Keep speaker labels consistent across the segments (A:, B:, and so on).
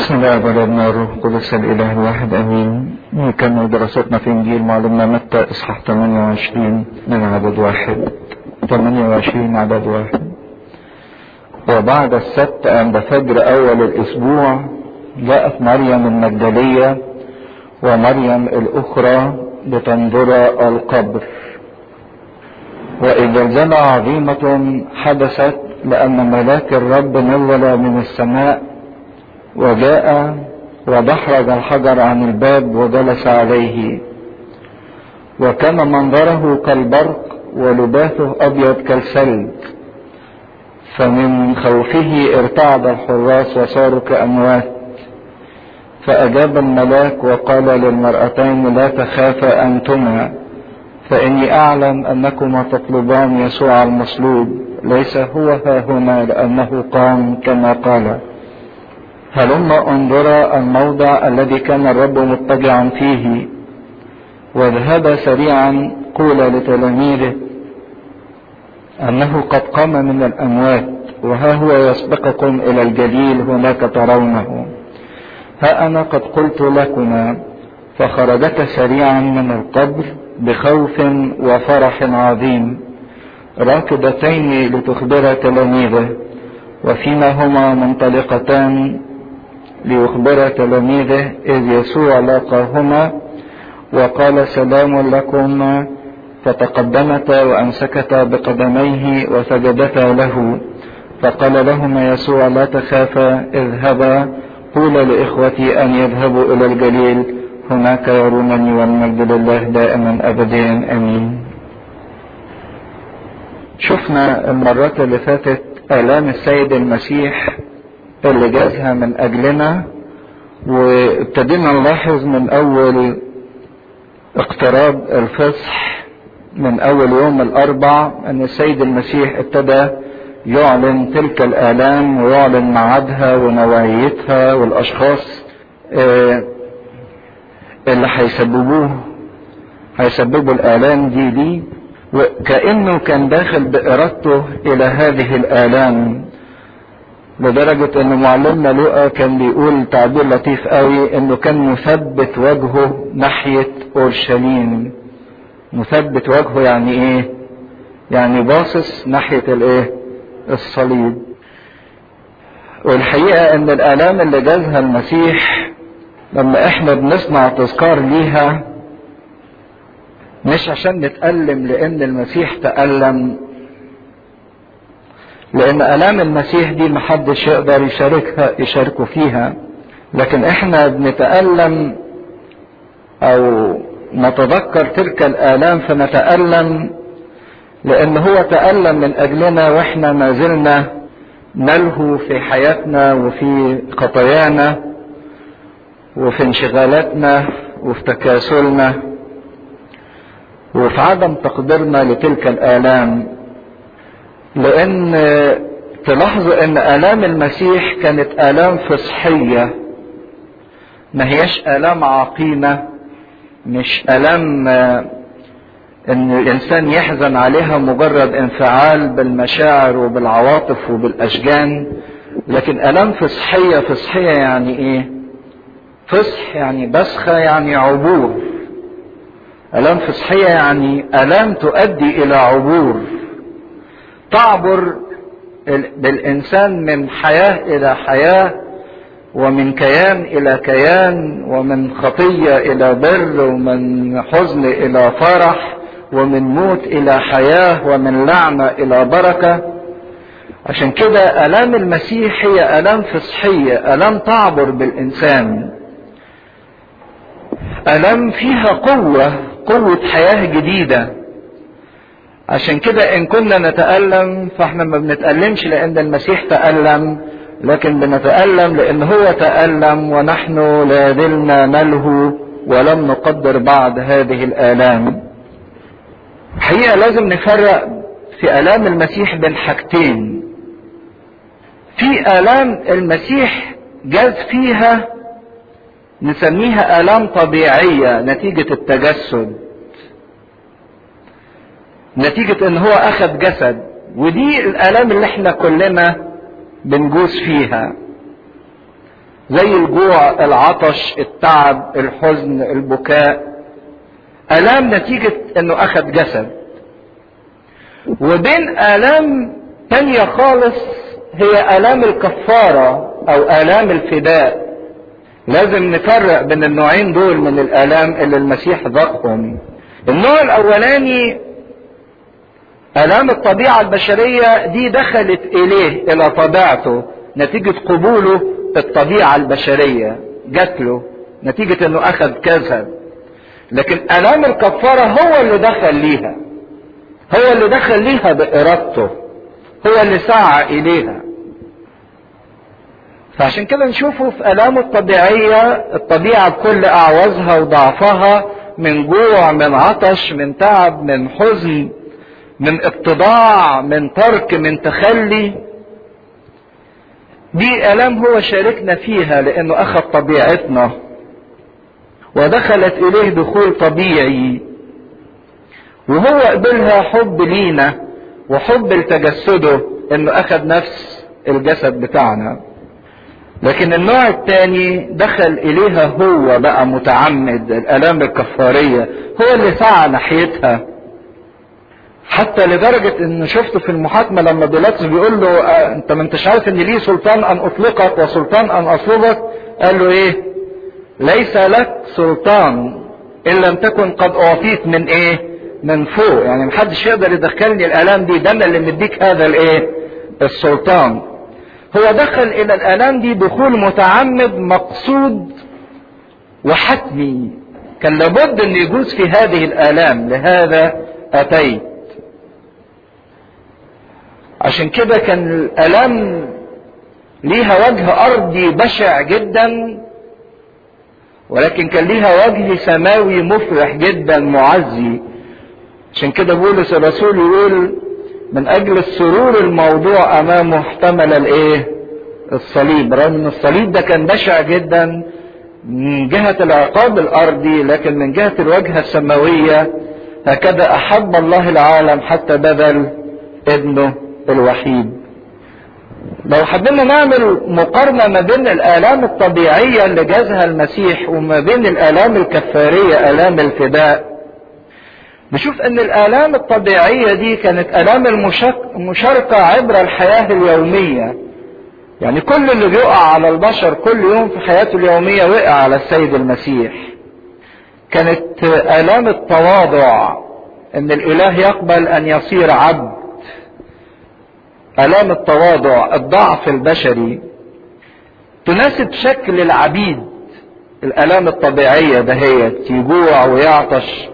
A: بسم الله والابن والروح القدس الاله الواحد امين نكمل دراستنا في انجيل معلومنا متى اصحاح 28 من عدد واحد 28 عدد واحد وبعد السبت عند فجر اول الاسبوع جاءت مريم المجدلية ومريم الاخرى لتنظر القبر واذا زلزلة عظيمة حدثت لان ملاك الرب نزل من السماء وجاء ودحرج الحجر عن الباب وجلس عليه وكان منظره كالبرق ولباسه ابيض كالثلج فمن خوفه ارتعد الحراس وصاروا كاموات فاجاب الملاك وقال للمرأتين لا تخافا انتما فاني اعلم انكما تطلبان يسوع المصلوب ليس هو ها هنا لانه قام كما قال هلم انظر الموضع الذي كان الرب مضطجعا فيه واذهب سريعا قول لتلاميذه انه قد قام من الاموات وها هو يسبقكم الى الجليل هناك ترونه ها انا قد قلت لكما فخرجتا سريعا من القبر بخوف وفرح عظيم راكبتين لتخبر تلاميذه وفيما هما منطلقتان ليخبر تلاميذه إذ يسوع لاقاهما وقال سلام لكم فتقدمتا وأمسكتا بقدميه وسجدتا له فقال لهما يسوع لا تخافا اذهبا قول لإخوتي أن يذهبوا إلى الجليل هناك يرونني والمجد لله دائما أبديا أمين شفنا المرات اللي فاتت آلام السيد المسيح اللي جازها من أجلنا وابتدينا نلاحظ من أول اقتراب الفصح من أول يوم الأربع أن السيد المسيح ابتدى يعلن تلك الآلام ويعلن معادها ونوعيتها والأشخاص اللي هيسببوه هيسببوا الآلام دي دي وكأنه كان داخل بإرادته إلى هذه الآلام لدرجة ان معلمنا لقى كان بيقول تعبير لطيف قوي انه كان مثبت وجهه ناحية اورشليم مثبت وجهه يعني ايه يعني باصص ناحية الايه الصليب والحقيقة ان الالام اللي جازها المسيح لما احنا بنصنع تذكار ليها مش عشان نتألم لان المسيح تألم لان الام المسيح دي محدش يقدر يشاركها يشاركوا فيها لكن احنا بنتألم او نتذكر تلك الالام فنتألم لان هو تألم من اجلنا واحنا ما زلنا نلهو في حياتنا وفي خطايانا وفي انشغالاتنا وفي تكاسلنا وفي عدم تقديرنا لتلك الالام لان تلاحظوا ان الام المسيح كانت الام فصحيه ما هياش الام عقيمه مش الام ان الانسان يحزن عليها مجرد انفعال بالمشاعر وبالعواطف وبالاشجان لكن الام فصحيه فصحيه يعني ايه فصح يعني بسخه يعني عبور الام فصحيه يعني الام تؤدي الى عبور تعبر بالانسان من حياه الى حياه ومن كيان الى كيان ومن خطيه الى بر ومن حزن الى فرح ومن موت الى حياه ومن لعنه الى بركه عشان كده الام المسيح هي الام فصحيه الام تعبر بالانسان الام فيها قوه قوه حياه جديده عشان كده ان كنا نتألم فاحنا ما بنتألمش لان المسيح تألم لكن بنتألم لان هو تألم ونحن لا زلنا نلهو ولم نقدر بعد هذه الآلام حقيقة لازم نفرق في آلام المسيح بين حاجتين في آلام المسيح جاز فيها نسميها آلام طبيعية نتيجة التجسد نتيجة ان هو اخذ جسد ودي الالام اللي احنا كلنا بنجوز فيها زي الجوع العطش التعب الحزن البكاء الام نتيجة انه اخذ جسد وبين الام تانية خالص هي الام الكفارة او الام الفداء لازم نفرق بين النوعين دول من الالام اللي المسيح ذاقهم النوع الاولاني الام الطبيعة البشرية دي دخلت اليه الى طبيعته نتيجة قبوله الطبيعة البشرية جات له نتيجة انه اخذ كذا لكن الام الكفارة هو اللي دخل ليها هو اللي دخل ليها بارادته هو اللي سعى اليها فعشان كده نشوفه في الامه الطبيعية الطبيعة بكل اعوازها وضعفها من جوع من عطش من تعب من حزن من اتضاع من ترك من تخلي دي الام هو شاركنا فيها لانه اخذ طبيعتنا ودخلت اليه دخول طبيعي وهو قبلها حب لينا وحب لتجسده انه اخذ نفس الجسد بتاعنا لكن النوع الثاني دخل اليها هو بقى متعمد الالام الكفاريه هو اللي سعى ناحيتها حتى لدرجة ان شفته في المحاكمة لما بيلاطس بيقول له آه انت ما انتش عارف ان لي سلطان ان اطلقك وسلطان ان اصلبك قال له ايه ليس لك سلطان ان لم تكن قد اعطيت من ايه من فوق يعني محدش يقدر يدخلني الالام دي ده انا اللي مديك هذا الايه السلطان هو دخل الى الالام دي دخول متعمد مقصود وحتمي كان لابد ان يجوز في هذه الالام لهذا اتيت عشان كده كان الالام ليها وجه ارضي بشع جدا ولكن كان ليها وجه سماوي مفرح جدا معزي عشان كده بولس الرسول يقول من اجل السرور الموضوع امامه احتمل الايه الصليب رغم ان الصليب ده كان بشع جدا من جهة العقاب الارضي لكن من جهة الوجهة السماوية هكذا احب الله العالم حتى بذل ابنه الوحيد لو حبينا نعمل مقارنة ما بين الآلام الطبيعية اللي جازها المسيح وما بين الآلام الكفارية آلام الفداء نشوف ان الآلام الطبيعية دي كانت آلام المشاركة عبر الحياة اليومية يعني كل اللي بيقع على البشر كل يوم في حياته اليومية وقع على السيد المسيح كانت آلام التواضع ان الإله يقبل أن يصير عبد آلام التواضع الضعف البشري تناسب شكل العبيد الآلام الطبيعية دهيت يجوع ويعطش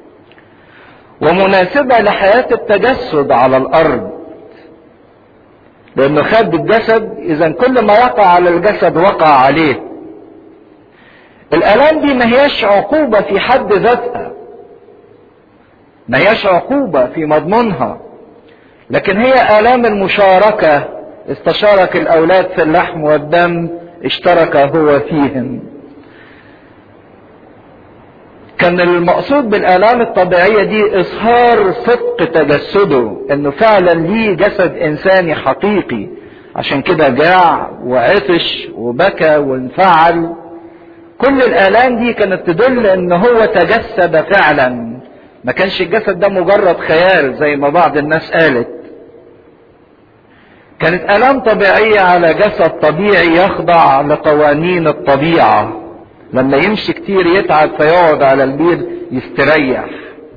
A: ومناسبة لحياة التجسد على الأرض لأنه خد الجسد إذا كل ما وقع على الجسد وقع عليه الآلام دي ما هياش عقوبة في حد ذاتها ما هياش عقوبة في مضمونها لكن هي آلام المشاركة استشارك الأولاد في اللحم والدم اشترك هو فيهم كان المقصود بالآلام الطبيعية دي إظهار صدق تجسده إنه فعلا ليه جسد إنساني حقيقي عشان كده جاع وعطش وبكى وانفعل كل الآلام دي كانت تدل إن هو تجسد فعلا ما كانش الجسد ده مجرد خيال زي ما بعض الناس قالت كانت آلام طبيعية على جسد طبيعي يخضع لقوانين الطبيعة لما يمشي كتير يتعب فيقعد على البير يستريح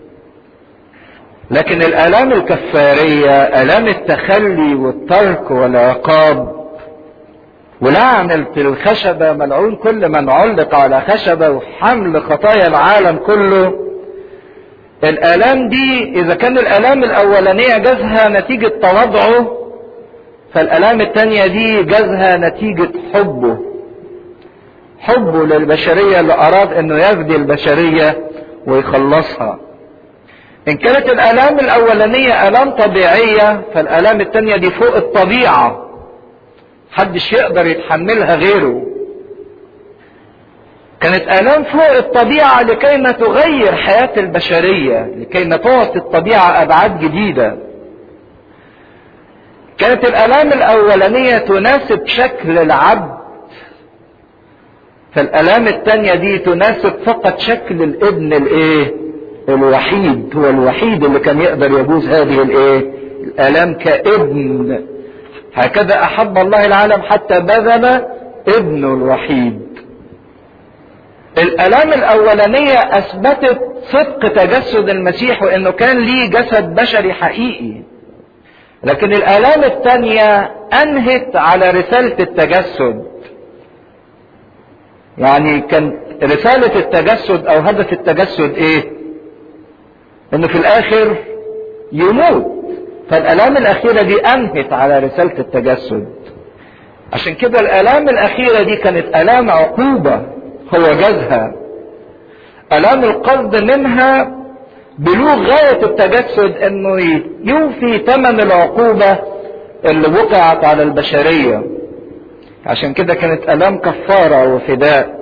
A: لكن الآلام الكفارية آلام التخلي والترك والعقاب ولعنة الخشبة ملعون كل من علق على خشبة وحمل خطايا العالم كله الآلام دي إذا كان الآلام الأولانية جازها نتيجة تواضعه فالآلام التانية دي جازها نتيجة حبه حبه للبشرية اللي أراد أنه يفدي البشرية ويخلصها إن كانت الآلام الأولانية آلام طبيعية فالآلام التانية دي فوق الطبيعة محدش يقدر يتحملها غيره كانت آلام فوق الطبيعة لكي ما تغير حياة البشرية لكي ما تعطي الطبيعة أبعاد جديدة كانت الآلام الأولانية تناسب شكل العبد فالالام التانية دي تناسب فقط شكل الابن الايه الوحيد هو الوحيد اللي كان يقدر يجوز هذه الايه الالام كابن هكذا احب الله العالم حتى بذل ابنه الوحيد الالام الاولانية اثبتت صدق تجسد المسيح وانه كان ليه جسد بشري حقيقي لكن الالام الثانية انهت على رسالة التجسد يعني كان رسالة التجسد او هدف التجسد ايه انه في الاخر يموت فالالام الاخيرة دي انهت على رسالة التجسد عشان كده الالام الاخيرة دي كانت الام عقوبة هو جازها الام القصد منها بلوغ غاية التجسد انه يوفي ثمن العقوبة اللي وقعت على البشرية عشان كده كانت الام كفارة وفداء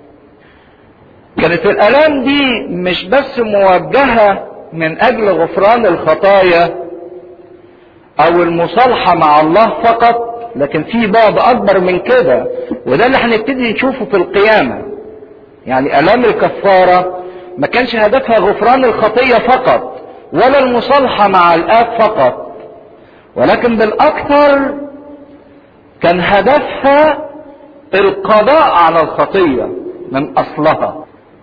A: كانت الالام دي مش بس موجهة من اجل غفران الخطايا او المصالحة مع الله فقط لكن في بعد اكبر من كده وده اللي هنبتدي نشوفه في القيامة يعني الام الكفارة ما كانش هدفها غفران الخطية فقط ولا المصالحة مع الاب فقط ولكن بالاكثر كان هدفها القضاء على الخطية من اصلها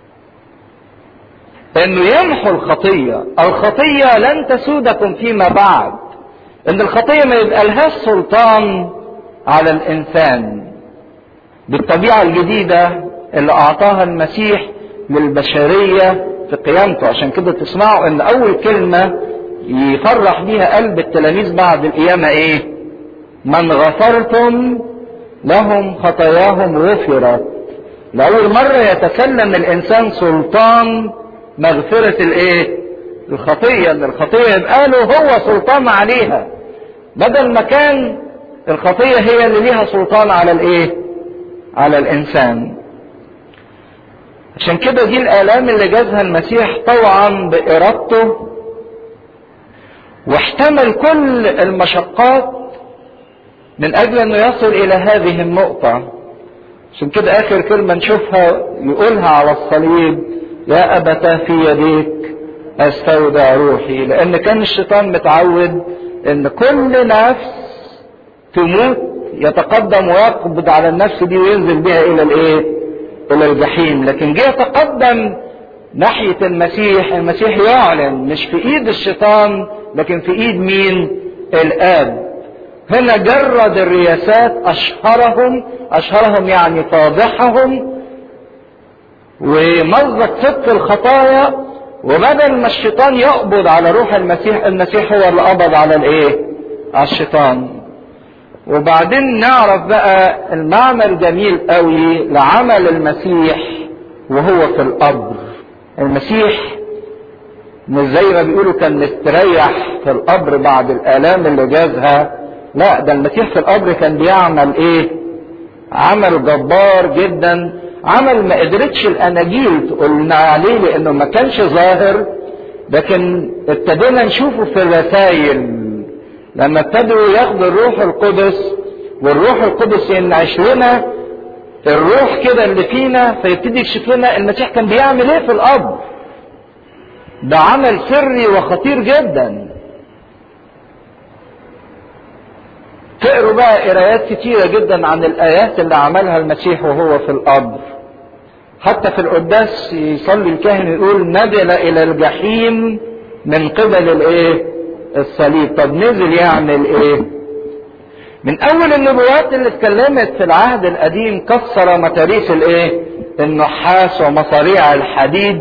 A: انه يمحو الخطية الخطية لن تسودكم فيما بعد ان الخطية ما يبقى لهاش سلطان على الانسان بالطبيعة الجديدة اللي اعطاها المسيح للبشرية في قيامته عشان كده تسمعوا ان اول كلمة يفرح بيها قلب التلاميذ بعد القيامة ايه من غفرتم لهم خطاياهم غفرت لأول مرة يتسلم الإنسان سلطان مغفرة الإيه؟ الخطية إن الخطية يبقى له هو سلطان عليها بدل ما كان الخطية هي اللي ليها سلطان على الإيه؟ على الإنسان عشان كده دي الآلام اللي جازها المسيح طوعا بإرادته واحتمل كل المشقات من أجل أنه يصل إلى هذه النقطة عشان كده آخر كلمة نشوفها يقولها على الصليب يا أبتا في يديك أستودع روحي لأن كان الشيطان متعود أن كل نفس تموت يتقدم ويقبض على النفس دي وينزل بها إلى الإيه؟ إلى الجحيم لكن جه يتقدم ناحية المسيح المسيح يعلن مش في إيد الشيطان لكن في إيد مين؟ الآب هنا جرد الرياسات أشهرهم أشهرهم يعني فاضحهم ومزق ست الخطايا وبدل ما الشيطان يقبض على روح المسيح المسيح هو اللي قبض على الايه على الشيطان وبعدين نعرف بقى المعنى الجميل قوي لعمل المسيح وهو في القبر المسيح مش زي ما بيقولوا كان مستريح في القبر بعد الالام اللي جازها لا ده المسيح في القبر كان بيعمل ايه عمل جبار جدا عمل ما قدرتش الاناجيل تقولنا عليه لانه ما كانش ظاهر لكن ابتدينا نشوفه في الرسائل لما ابتدوا ياخدوا الروح القدس والروح القدس ينعش لنا الروح كده اللي فينا فيبتدي يكشف لنا المسيح كان بيعمل ايه في القبر ده عمل سري وخطير جدا تقروا بقى قرايات كتيرة جدا عن الآيات اللي عملها المسيح وهو في القبر حتى في القداس يصلي الكاهن يقول نزل إلى الجحيم من قبل الإيه؟ الصليب طب نزل يعمل إيه؟ من أول النبوات اللي اتكلمت في العهد القديم كسر متاريس الإيه؟ النحاس ومصاريع الحديد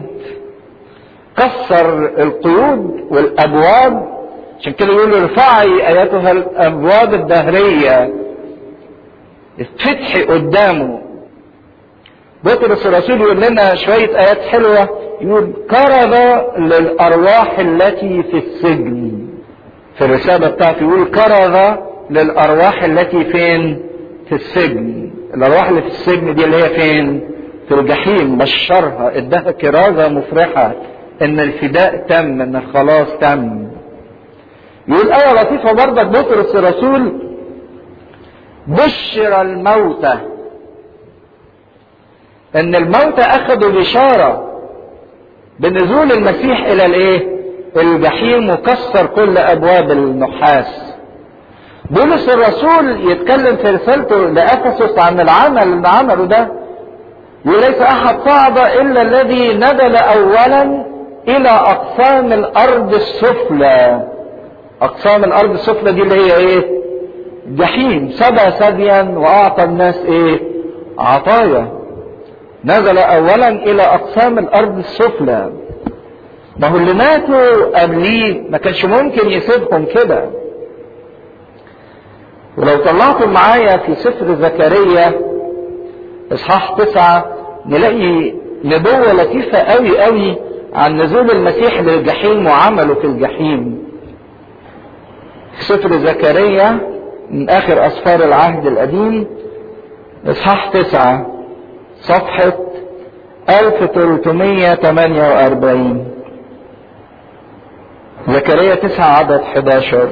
A: كسر القيود والأبواب عشان كده يقول ارفعي ايتها الابواب الدهريه افتتحي قدامه بطرس الرسول يقول لنا شويه ايات حلوه يقول كرز للارواح التي في السجن في الرساله بتاعته يقول كرز للارواح التي فين في السجن الارواح اللي في السجن دي اللي هي فين في الجحيم بشرها اداها كرازه مفرحه ان الفداء تم ان الخلاص تم يقول آية لطيفة برضك بطرس الرسول بشر الموتى ان الموتى اخذوا بشارة بنزول المسيح الى الايه الجحيم وكسر كل ابواب النحاس بولس الرسول يتكلم في رسالته لافسس عن العمل اللي عمله ده وليس احد صعد الا الذي نزل اولا الى اقسام الارض السفلى اقسام الارض السفلى دي اللي هي ايه جحيم سبى سبيا واعطى الناس ايه عطايا نزل اولا الى اقسام الارض السفلى ما هو اللي ماتوا قبليه ما كانش ممكن يسيبهم كده ولو طلعتوا معايا في سفر زكريا اصحاح تسعة نلاقي نبوة لطيفة قوي قوي عن نزول المسيح للجحيم وعمله في الجحيم في سفر زكريا من اخر اسفار العهد القديم اصحاح تسعة صفحة 1348 زكريا تسعة عدد 11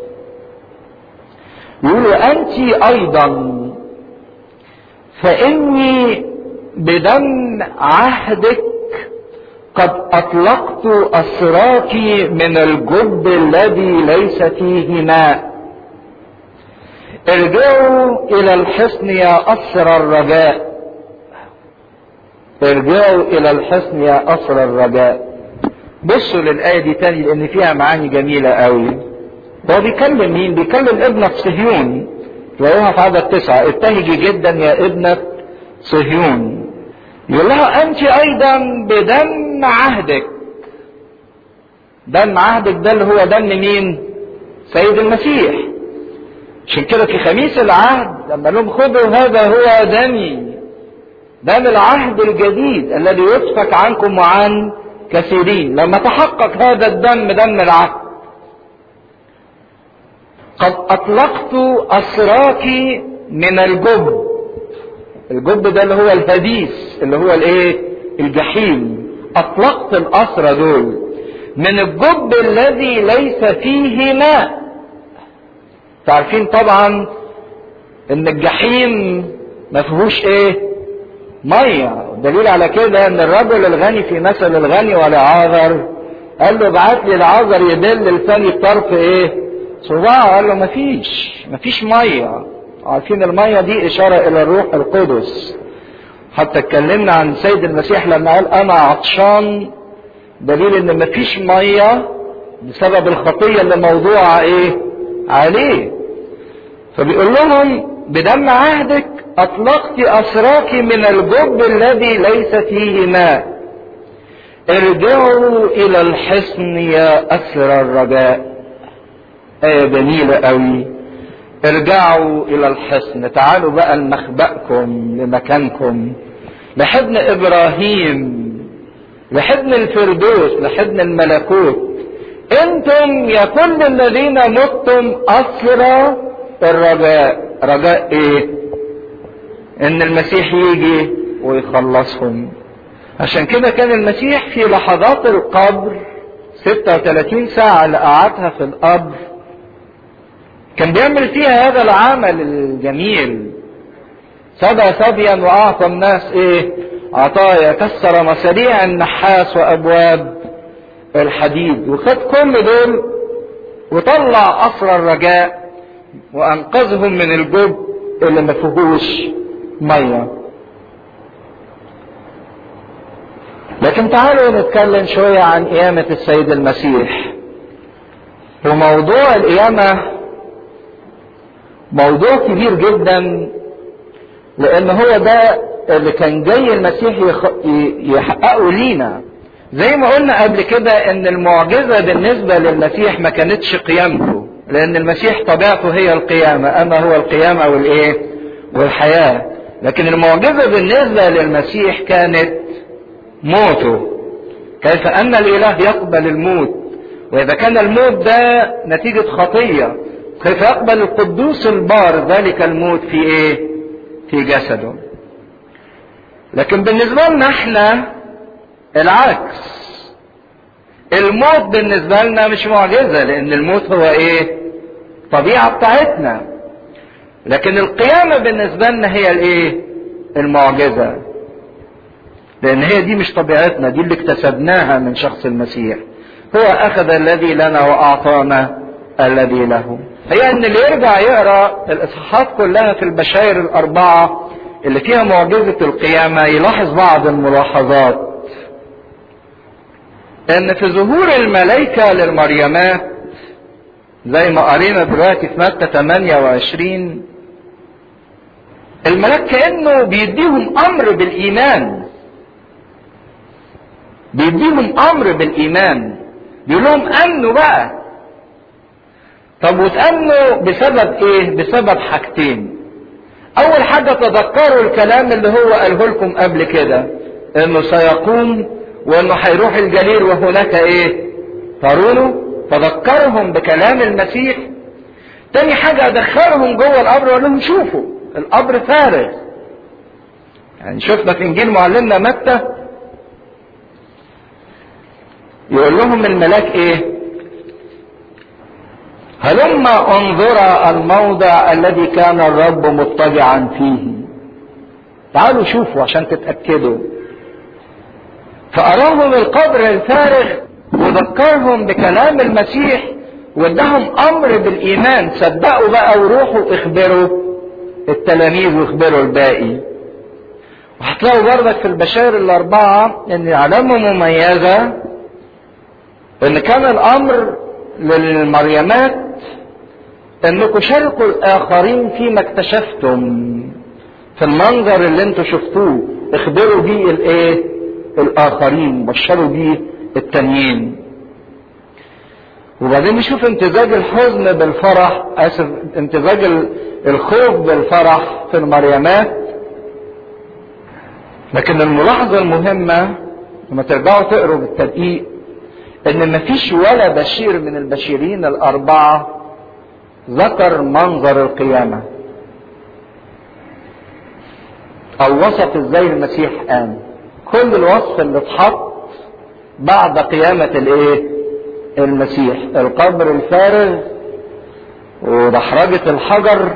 A: يقول أنت أيضا فإني بدم عهدك قد أطلقت أسراك من الجب الذي ليس فيه ماء ارجعوا إلى الحصن يا أسر الرجاء ارجعوا إلى الحصن يا أسر الرجاء بصوا للآية دي تاني لأن فيها معاني جميلة قوي هو بيكلم مين؟ بيكلم ابنة صهيون تلاقوها في عدد تسعة ابتهجي جدا يا ابنة صهيون يقول لها أنت أيضا بدم عهدك دم عهدك ده اللي هو دم مين؟ سيد المسيح عشان كده في خميس العهد لما لهم خذوا هذا هو دمي دم العهد الجديد الذي يسفك عنكم وعن كثيرين لما تحقق هذا الدم دم العهد قد اطلقت اسراك من الجب الجب ده اللي هو الهديس اللي هو الايه الجحيم اطلقت الاسرى دول من الجب الذي ليس فيه ماء تعرفين طبعا ان الجحيم ما فيهوش ايه ميه دليل على كده ان الرجل الغني في مثل الغني والعاذر قال له ابعت لي العذر يدل لساني بطرف ايه صباعه قال له مفيش مفيش ميه عارفين الميه دي اشاره الى الروح القدس حتى اتكلمنا عن سيد المسيح لما قال انا عطشان دليل ان مفيش ميه بسبب الخطيه اللي موضوعه ايه عليه فبيقول لهم بدم عهدك اطلقت اسراك من الجب الذي ليس فيه ماء ارجعوا الى الحصن يا اسر الرجاء ايه جميلة قوي ارجعوا الى الحصن تعالوا بقى لمخبأكم لمكانكم لحضن ابراهيم لحضن الفردوس لحضن الملكوت انتم يا كل الذين متم اسرى الرجاء رجاء ايه ان المسيح يجي ويخلصهم عشان كده كان المسيح في لحظات القبر 36 ساعة اللي قعدها في القبر كان بيعمل فيها هذا العمل الجميل سبى سبيا واعطى الناس ايه عطايا كسر مصاريع النحاس وابواب الحديد وخد كل دول وطلع اسر الرجاء وانقذهم من الجب اللي ما فيهوش ميه لكن تعالوا نتكلم شويه عن قيامه السيد المسيح وموضوع القيامه موضوع كبير جدا لان هو ده اللي كان جاي المسيح يحققه لينا زي ما قلنا قبل كده ان المعجزة بالنسبة للمسيح ما كانتش قيامته لان المسيح طبيعته هي القيامة اما هو القيامة والايه والحياة لكن المعجزة بالنسبة للمسيح كانت موته كيف ان الاله يقبل الموت واذا كان الموت ده نتيجة خطية كيف يقبل القدوس البار ذلك الموت في ايه في جسده لكن بالنسبة لنا احنا العكس الموت بالنسبة لنا مش معجزة لان الموت هو ايه طبيعة بتاعتنا لكن القيامة بالنسبة لنا هي الايه المعجزة لان هي دي مش طبيعتنا دي اللي اكتسبناها من شخص المسيح هو اخذ الذي لنا واعطانا الذي له هي ان اللي يرجع يقرا الاصحاحات كلها في البشائر الاربعه اللي فيها معجزه القيامه يلاحظ بعض الملاحظات ان في ظهور الملائكه للمريمات زي ما قرينا دلوقتي في متى 28 الملاك كانه بيديهم امر بالايمان بيديهم امر بالايمان بيقول لهم امنوا بقى طب وتامنوا بسبب ايه بسبب حاجتين اول حاجه تذكروا الكلام اللي هو قاله لكم قبل كده انه سيقوم وانه هيروح الجليل وهناك ايه ترونه تذكرهم بكلام المسيح تاني حاجة ادخلهم جوه القبر وقال لهم شوفوا القبر فارغ يعني شفنا في انجيل معلمنا متى يقول لهم الملاك ايه هلما انظر الموضع الذي كان الرب مضطجعا فيه تعالوا شوفوا عشان تتأكدوا فأراهم القبر الفارغ وذكرهم بكلام المسيح وادهم امر بالايمان صدقوا بقى وروحوا اخبروا التلاميذ واخبروا الباقي وهتلاقوا برضك في البشائر الاربعه ان علامه مميزه ان كان الامر للمريمات انكم شاركوا الاخرين فيما اكتشفتم في المنظر اللي انتم شفتوه اخبروا بيه الايه الاخرين بشروا بيه التانيين وبعدين نشوف امتزاج الحزن بالفرح اسف امتزاج الخوف بالفرح في المريمات لكن الملاحظة المهمة لما ترجعوا تقروا بالتدقيق ان مفيش ولا بشير من البشيرين الاربعة ذكر منظر القيامة او وصف ازاي المسيح قام كل الوصف اللي اتحط بعد قيامة الايه المسيح القبر الفارغ ودحرجة الحجر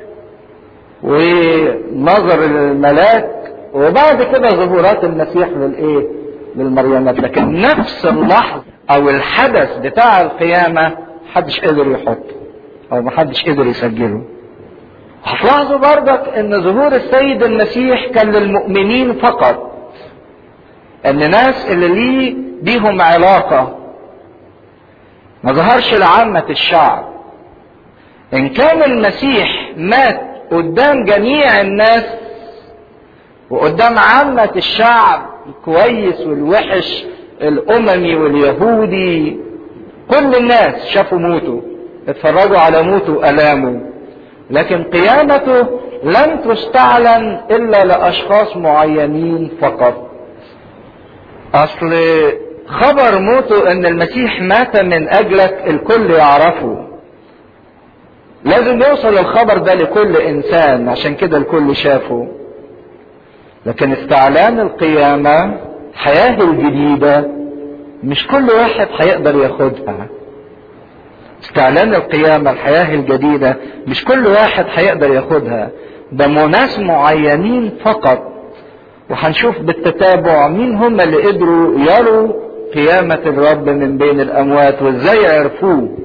A: ونظر الملاك وبعد كده ظهورات المسيح للايه للمريمات لكن نفس اللحظة او الحدث بتاع القيامة محدش قدر يحطه او محدش قدر يسجله هتلاحظوا برضك ان ظهور السيد المسيح كان للمؤمنين فقط ان ناس اللي ليه بيهم علاقة ما ظهرش لعامة الشعب ان كان المسيح مات قدام جميع الناس وقدام عامة الشعب الكويس والوحش الاممي واليهودي كل الناس شافوا موته اتفرجوا على موته والامه لكن قيامته لم تستعلن الا لاشخاص معينين فقط اصل خبر موته ان المسيح مات من اجلك الكل يعرفه لازم يوصل الخبر ده لكل انسان عشان كده الكل شافه لكن استعلان القيامة الحياة الجديدة مش كل واحد هيقدر ياخدها استعلان القيامة الحياة الجديدة مش كل واحد هيقدر ياخدها ده ناس معينين فقط وهنشوف بالتتابع مين هم اللي قدروا يروا قيامة الرب من بين الأموات وإزاي عرفوه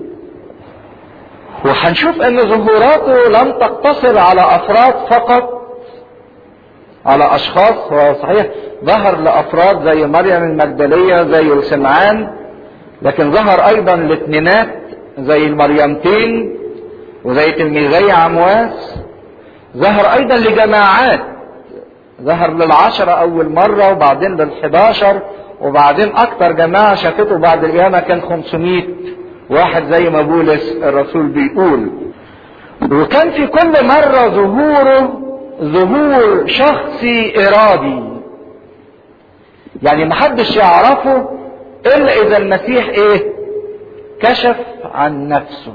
A: وهنشوف أن ظهوراته لم تقتصر على أفراد فقط على أشخاص هو صحيح ظهر لأفراد زي مريم المجدلية زي سمعان لكن ظهر أيضا لاثنينات زي المريمتين وزي تلميذي عمواس ظهر أيضا لجماعات ظهر للعشرة أول مرة وبعدين للحداشر وبعدين أكتر جماعة شافته بعد القيامة كان 500 واحد زي ما بولس الرسول بيقول وكان في كل مرة ظهوره ظهور شخصي إرادي يعني محدش يعرفه إلا إذا المسيح إيه كشف عن نفسه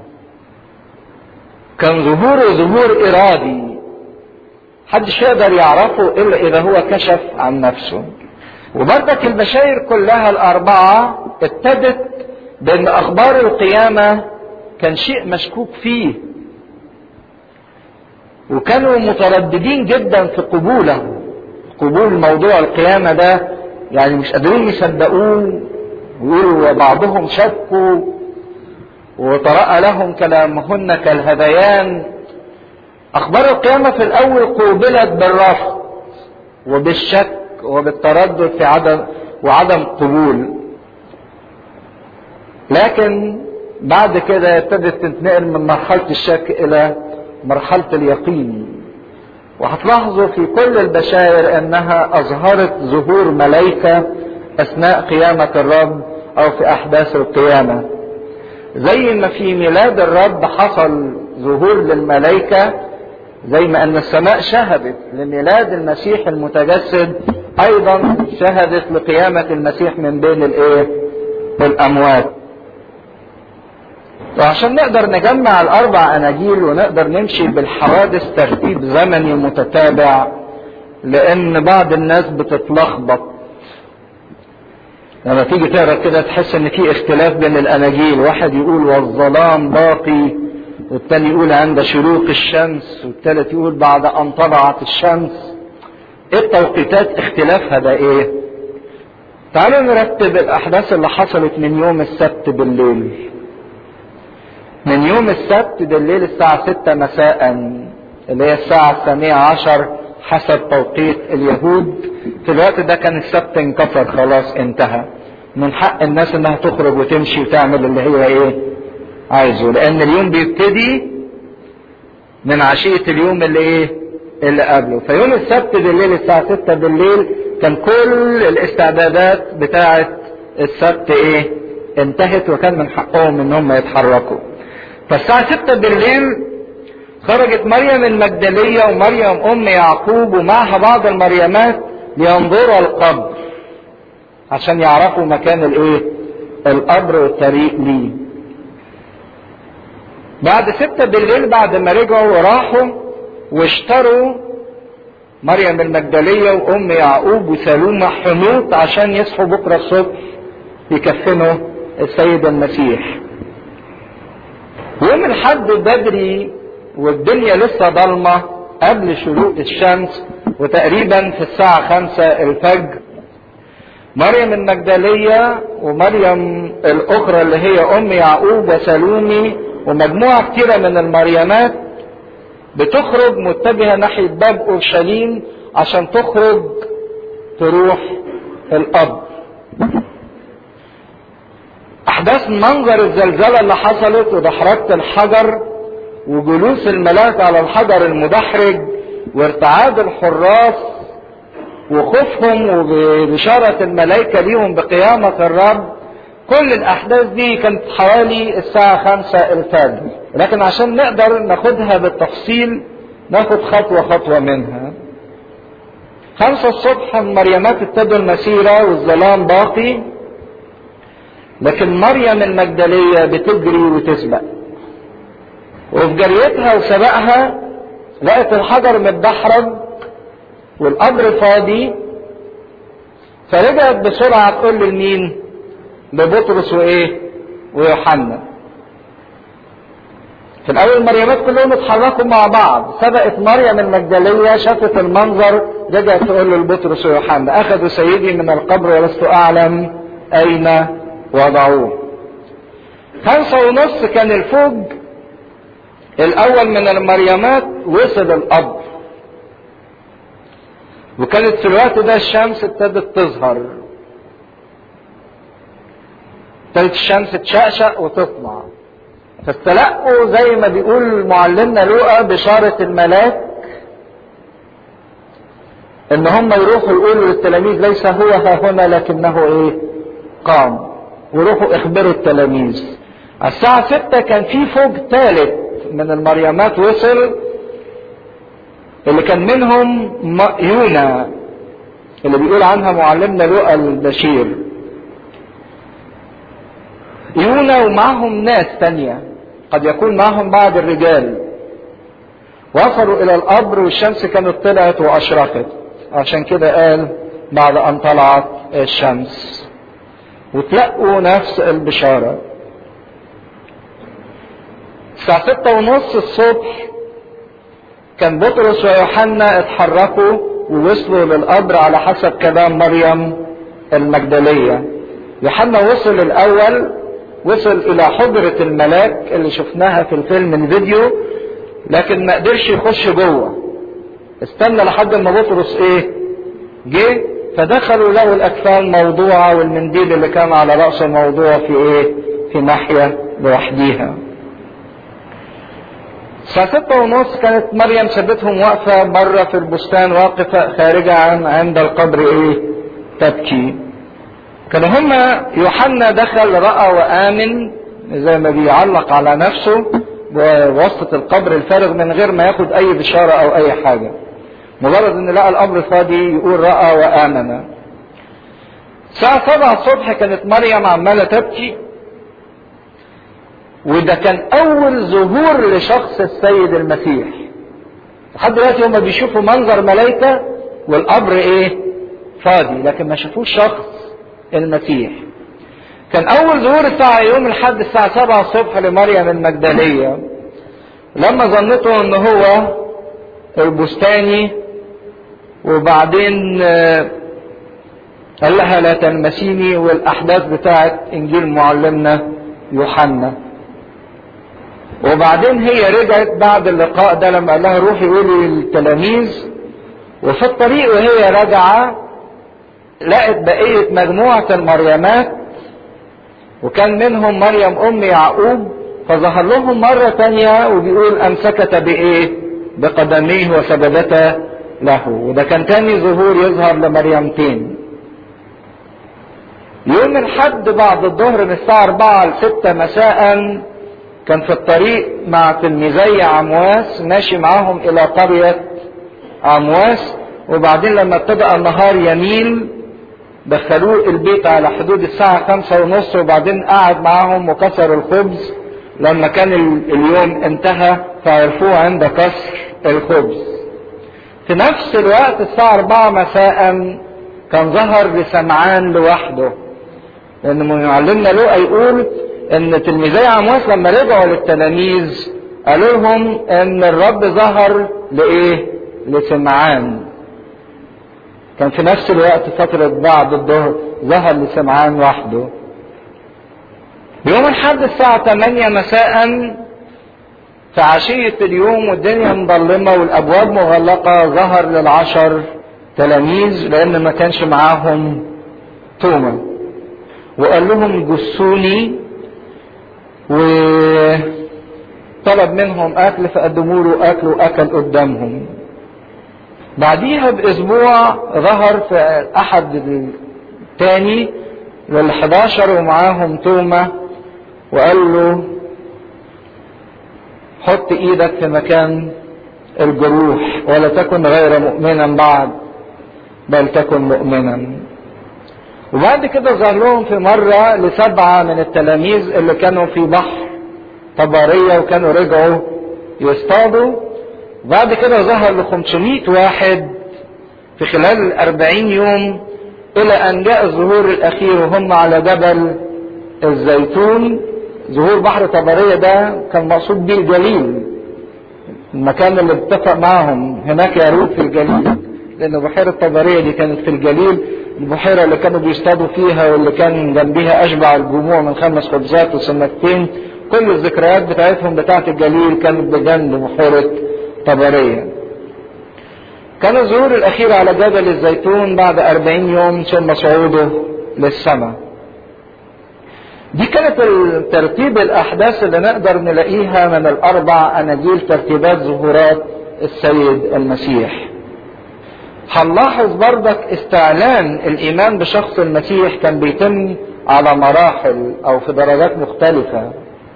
A: كان ظهوره ظهور إرادي محدش يقدر يعرفه إلا إذا هو كشف عن نفسه وبرضك البشاير كلها الأربعة ابتدت بأن أخبار القيامة كان شيء مشكوك فيه وكانوا مترددين جدا في قبوله قبول موضوع القيامة ده يعني مش قادرين يصدقوه ويقولوا وبعضهم شكوا وطرأ لهم كلامهن كالهذيان أخبار القيامة في الأول قوبلت بالرفض وبالشك وبالتردد في عدم وعدم قبول لكن بعد كده ابتدت تنتقل من مرحلة الشك إلى مرحلة اليقين وهتلاحظوا في كل البشائر انها اظهرت ظهور ملائكة اثناء قيامة الرب او في احداث القيامة زي ما في ميلاد الرب حصل ظهور للملائكة زي ما ان السماء شهدت لميلاد المسيح المتجسد ايضا شهدت لقيامة المسيح من بين الايه الاموات وعشان نقدر نجمع الاربع اناجيل ونقدر نمشي بالحوادث ترتيب زمني متتابع لان بعض الناس بتتلخبط لما تيجي تقرا كده تحس ان في اختلاف بين الاناجيل واحد يقول والظلام باقي والتاني يقول عند شروق الشمس والتالت يقول بعد ان طلعت الشمس ايه التوقيتات اختلافها ده ايه تعالوا نرتب الاحداث اللي حصلت من يوم السبت بالليل من يوم السبت بالليل الساعة ستة مساء اللي هي الساعة الثانية عشر حسب توقيت اليهود في الوقت ده كان السبت انكسر خلاص انتهى من حق الناس انها تخرج وتمشي وتعمل اللي هي ايه عايزه لان اليوم بيبتدي من عشية اليوم اللي ايه اللي قبله فيوم السبت بالليل الساعة ستة بالليل كان كل الاستعدادات بتاعة السبت ايه انتهت وكان من حقهم ان هم يتحركوا فالساعة ستة بالليل خرجت مريم المجدلية ومريم أم يعقوب ومعها بعض المريمات لينظروا القبر عشان يعرفوا مكان الايه القبر والطريق ليه بعد ستة بالليل بعد ما رجعوا وراحوا واشتروا مريم المجدلية وأم يعقوب وسالومة حنوط عشان يصحوا بكرة الصبح يكفنوا السيد المسيح يوم الحد بدري والدنيا لسه ضلمة قبل شروق الشمس وتقريبا في الساعة خمسة الفجر مريم المجدلية ومريم الأخرى اللي هي أم يعقوب وسلومي ومجموعة كتيرة من المريمات بتخرج متجهة ناحية باب أورشليم عشان تخرج تروح القبر احداث منظر الزلزال اللي حصلت ودحرجة الحجر وجلوس الملاك على الحجر المدحرج وارتعاد الحراس وخوفهم وبشارة الملائكة ليهم بقيامة الرب كل الاحداث دي كانت حوالي الساعة خمسة الفجر لكن عشان نقدر ناخدها بالتفصيل ناخد خطوة خطوة منها خمسة الصبح المريمات ابتدوا المسيرة والظلام باقي لكن مريم المجدلية بتجري وتسبق وفي جريتها وسبقها لقت الحجر متدحرج والقبر فاضي فرجعت بسرعة تقول لمين؟ لبطرس وايه؟ ويوحنا. في الأول المريمات كلهم اتحركوا مع بعض، سبقت مريم المجدلية شافت المنظر رجعت تقول لبطرس ويوحنا، أخذوا سيدي من القبر ولست أعلم أين وضعوه خمسة ونص كان الفوج الأول من المريمات وصل القبر وكانت في الوقت ده الشمس ابتدت تظهر ابتدت الشمس تشقشق وتطلع فاستلقوا زي ما بيقول معلمنا لوقا بشارة الملاك ان هم يروحوا يقولوا للتلاميذ ليس هو ها هنا لكنه ايه قام وروحوا اخبروا التلاميذ الساعة ستة كان في فوج ثالث من المريمات وصل اللي كان منهم يونا اللي بيقول عنها معلمنا لوقا البشير يونا ومعهم ناس تانية قد يكون معهم بعض الرجال وصلوا الى القبر والشمس كانت طلعت واشرقت عشان كده قال بعد ان طلعت الشمس وتلقوا نفس البشارة الساعة ستة ونص الصبح كان بطرس ويوحنا اتحركوا ووصلوا للقبر على حسب كلام مريم المجدلية يوحنا وصل الأول وصل إلى حضرة الملاك اللي شفناها في الفيلم الفيديو لكن ما قدرش يخش جوه استنى لحد ما بطرس ايه جه فدخلوا لقوا الاكفان موضوعه والمنديل اللي كان على راسه موضوع في ايه في ناحيه لوحديها الساعة ستة ونص كانت مريم سابتهم واقفة بره في البستان واقفة خارجة عن عند القبر ايه تبكي كانوا هما يوحنا دخل رأى وآمن زي ما بيعلق على نفسه بواسطة القبر الفارغ من غير ما ياخد أي بشارة أو أي حاجة مجرد ان لقى الامر فاضي يقول راى وامن الساعة سبعة الصبح كانت مريم عمالة تبكي وده كان أول ظهور لشخص السيد المسيح لحد دلوقتي هما بيشوفوا منظر ملائكة والقبر إيه؟ فاضي لكن ما شافوش شخص المسيح كان أول ظهور الساعة يوم الحد الساعة سبعة الصبح لمريم المجدلية لما ظنته إن هو البستاني وبعدين قال لها لا تلمسيني والاحداث بتاعت انجيل معلمنا يوحنا وبعدين هي رجعت بعد اللقاء ده لما قال لها روحي قولي للتلاميذ وفي الطريق وهي راجعه لقت بقيه مجموعه المريمات وكان منهم مريم ام يعقوب فظهر لهم مره تانية وبيقول امسكت بايه بقدميه وسجدتا له وده كان تاني ظهور يظهر لمريمتين يوم الحد بعد الظهر من الساعة 4 ل 6 مساء كان في الطريق مع تلميذي عمواس ماشي معاهم إلى قرية عمواس وبعدين لما ابتدأ النهار يميل دخلوه البيت على حدود الساعة خمسة ونص وبعدين قعد معاهم وكسر الخبز لما كان اليوم انتهى فعرفوه عند كسر الخبز في نفس الوقت الساعة 4 مساء كان ظهر لسمعان لوحده لأن معلمنا لوقا يقول إن تلميذي عمواس لما رجعوا للتلاميذ قالوا لهم إن الرب ظهر لإيه؟ لسمعان. كان في نفس الوقت فترة بعد الظهر ظهر لسمعان وحده. يوم الحد الساعة 8 مساء في عشية اليوم والدنيا مظلمة والأبواب مغلقة ظهر للعشر تلاميذ لأن ما كانش معاهم توما وقال لهم جسوني وطلب منهم أكل فقدموا له أكل وأكل قدامهم بعديها بأسبوع ظهر في أحد الثاني للحداشر ومعاهم توما وقال له حط ايدك في مكان الجروح ولا تكن غير مؤمنا بعد بل تكن مؤمنا وبعد كده ظهر لهم في مرة لسبعة من التلاميذ اللي كانوا في بحر طبارية وكانوا رجعوا يصطادوا بعد كده ظهر ل 500 واحد في خلال الأربعين يوم إلى أن جاء الظهور الأخير وهم على جبل الزيتون ظهور بحر طبرية ده كان مقصود بيه الجليل المكان اللي اتفق معهم هناك يروق في الجليل لأن بحيرة طبرية دي كانت في الجليل البحيرة اللي كانوا بيصطادوا فيها واللي كان جنبها أشبع الجموع من خمس خبزات وسمكتين كل الذكريات بتاعتهم بتاعت الجليل كانت بجنب بحيرة طبرية كان الظهور الأخير على جبل الزيتون بعد أربعين يوم ثم صعوده للسماء دي كانت ترتيب الأحداث اللي نقدر نلاقيها من الأربع أناجيل ترتيبات ظهورات السيد المسيح هنلاحظ بردك استعلان الإيمان بشخص المسيح كان بيتم على مراحل أو في درجات مختلفة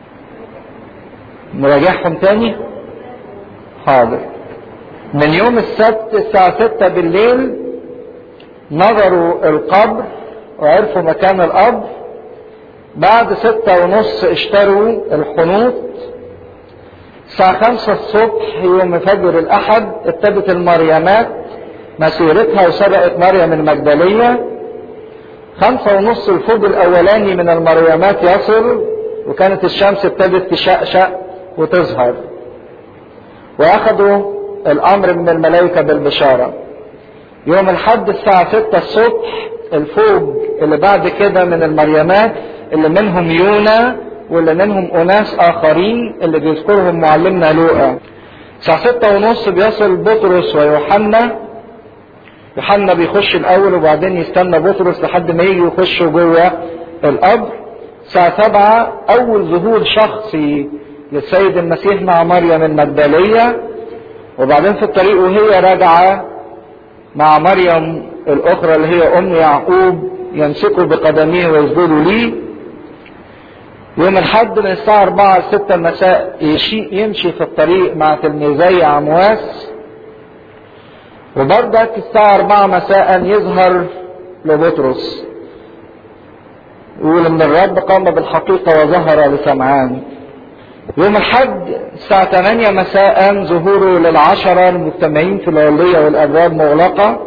A: نراجعهم تاني حاضر من يوم السبت الساعة ستة بالليل نظروا القبر وعرفوا مكان القبر بعد ستة ونص اشتروا الحنوط الساعة خمسة الصبح يوم فجر الأحد ابتدت المريمات مسيرتها وسبقت مريم المجدلية خمسة ونص الفوج الأولاني من المريمات يصل وكانت الشمس ابتدت تشقشق وتظهر وأخذوا الأمر من الملائكة بالبشارة يوم الحد الساعة 6 الصبح الفوج اللي بعد كده من المريمات اللي منهم يونا واللي منهم أناس آخرين اللي بيذكرهم معلمنا لوقا الساعة ستة ونص بيصل بطرس ويوحنا يوحنا بيخش الأول وبعدين يستنى بطرس لحد ما يجي يخشوا جوه القبر الساعة سبعة أول ظهور شخصي للسيد المسيح مع مريم المجدلية وبعدين في الطريق وهي راجعة مع مريم الأخرى اللي هي أم يعقوب يمسكوا بقدميه ويسجدوا ليه يوم الحد من الساعة 4 ل 6 المساء يمشي في الطريق مع تلميذي عمواس وبردك الساعة 4 مساء يظهر لبطرس يقول ان الرب قام بالحقيقة وظهر لسمعان يوم الحد الساعة 8 مساء ظهوره للعشرة المجتمعين في العلية والأبواب مغلقة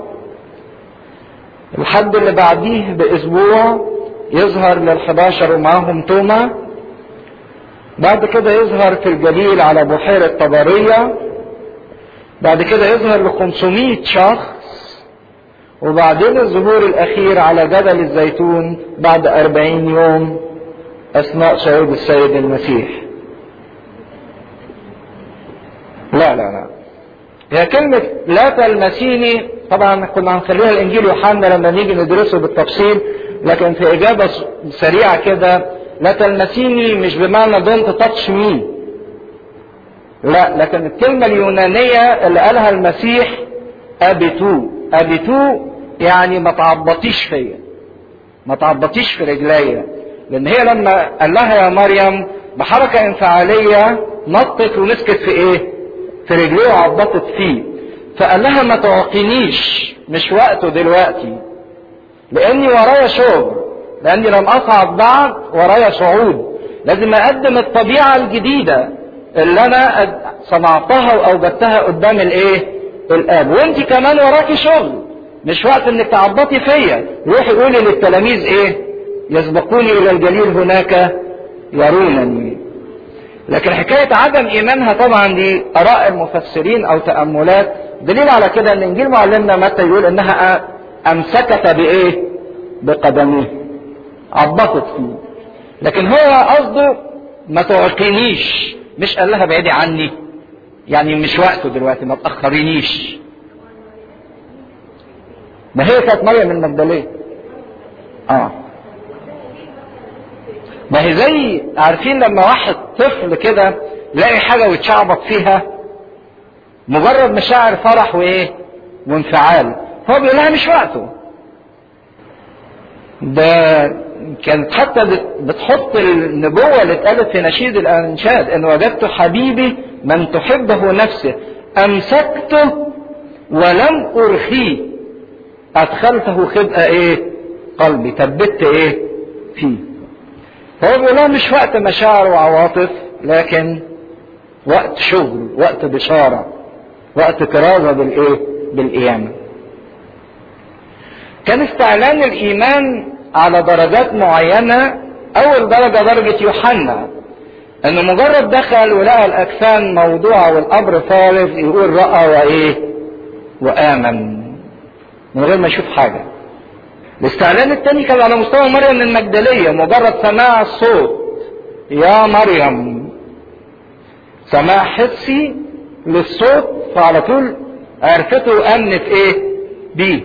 A: الحد اللي بعديه بأسبوع يظهر للحداشر ومعاهم توما بعد كده يظهر في الجليل على بحيرة طبرية بعد كده يظهر ل 500 شخص وبعدين الظهور الأخير على جبل الزيتون بعد 40 يوم أثناء صعود السيد المسيح لا لا لا هي كلمة لا تلمسيني طبعا كنا هنخليها الإنجيل يوحنا لما نيجي ندرسه بالتفصيل لكن في إجابة سريعة كده لا تلمسيني مش بمعنى دونت تاتش مي لا لكن الكلمة اليونانية اللي قالها المسيح أبتو أبتو يعني ما تعبطيش فيا ما تعبطيش في رجليا لأن هي لما قال لها يا مريم بحركة انفعالية نطت ومسكت في إيه؟ في رجليه وعبطت فيه فقال لها ما تعقنيش مش وقته دلوقتي لاني ورايا شغل لاني لم اصعد بعد ورايا صعود لازم اقدم الطبيعة الجديدة اللي انا صنعتها واوجدتها قدام الايه الاب وانت كمان وراكي شغل مش وقت انك تعبطي فيا روحي قولي للتلاميذ ايه يسبقوني الى الجليل هناك يرونني لكن حكاية عدم ايمانها طبعا دي اراء المفسرين او تأملات دليل على كده ان انجيل معلمنا متى يقول انها امسكت بايه بقدميه عبطت فيه لكن هو قصده ما تعقنيش مش قال لها بعيدي عني يعني مش وقته دلوقتي ما تاخرينيش ما هي كانت مريم المجدليه اه ما هي زي عارفين لما واحد طفل كده يلاقي حاجه ويتشعبط فيها مجرد مشاعر فرح وايه وانفعال هو بيقول لها مش وقته ده كانت حتى بتحط النبوة اللي اتقالت في نشيد الأنشاد إن وجدت حبيبي من تحبه نفسه أمسكته ولم أرخيه أدخلته خبأ إيه قلبي ثبت إيه فيه هو بيقول لها مش وقت مشاعر وعواطف لكن وقت شغل وقت بشارة وقت كرازة بالإيه بالقيامة كان استعلان الإيمان على درجات معينة أول درجة درجة يوحنا إنه مجرد دخل ولقى الأجسام موضوعة والقبر فارغ يقول رأى وإيه وآمن من غير ما يشوف حاجة الاستعلان الثاني كان على مستوى مريم المجدلية مجرد سماع الصوت يا مريم سماع حسي للصوت فعلى طول عرفته وامنت ايه بيه